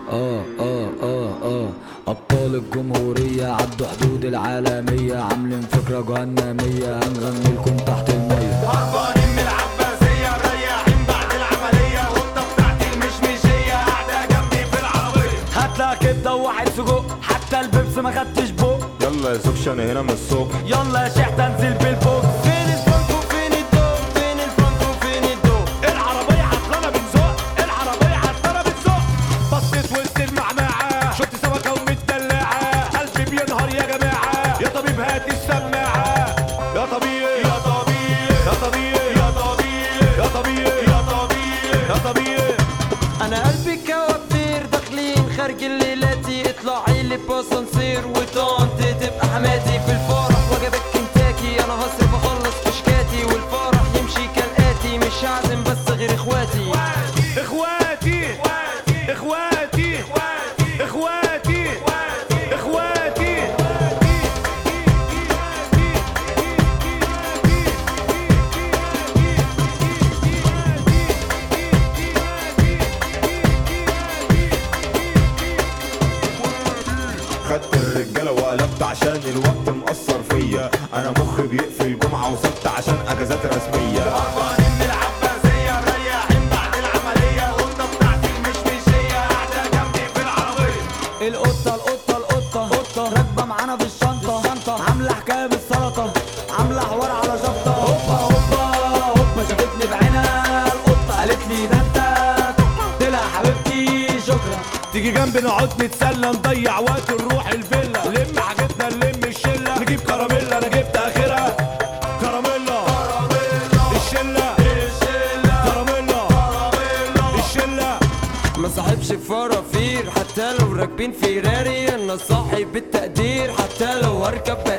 اه اه اه اه ابطال الجمهورية عدوا حدود العالمية عاملين فكرة جهنمية هنغني لكم تحت المية هربانين من العباسية مريحين بعد العملية والطة بتاعتي المشمشية قاعدة جنبي في العربية هاتلا كبده وواحد سجق حتى البيبس ما خدتش بق يلا يا زوجش انا هنا من الصبح يلا يا شيخ انزل بالبوكس فين الفرنك وفين الدوب فين الفرنك وفين الدوب العربية عطلانة بتزق العربية عطلانة بتزق بصيت وسط المعمعة شفت سمكة ومتدلعة قلبي بينهار يا جماعة يا طبيب هات السماعة يا طبيب يا طبيب يا طبيب يا طبيب يا طبيب يا طبيب يا طبيب انا قلبي كوابتير داخلين خارج الليلاتي اطلعي لي باسانسير وطنط تبقى حماتي في الفرح وجبك كنتاكي انا هصرف اخلص كشكاتي والفرح يمشي كالاتي مش هعزم بس غير اخواتي اخواتي اخواتي اخواتي اخواتي خدت الرجاله وقلبت عشان الوقت مأثر فيا انا مخي بيقفل جمعه وسبت عشان اجازات رسميه هربانين من العباسية مريحين بعد العملية والطة بتاعتي المشمشية قاعدة جنبي في العربية القطة القطة القطة قطة راكبة معانا في الشنطة شنطة عاملة حكاية بالسلطة عاملة حوار على شفطة هوبا هوبا هوبا شافتني بعينها القطة قالت لي ده انت قلت لها حبيبتي شكرا تيجي جنبي نقعد نتسلى نضيع وقت نروح الفيلا لم حاجتنا نلم الشلة نجيب كراميلا انا جبت اخرها كراميلا الشلة كراميلا الشلة ما صاحبش فرافير حتى لو راكبين فيراري انا صاحب التقدير حتى لو هركب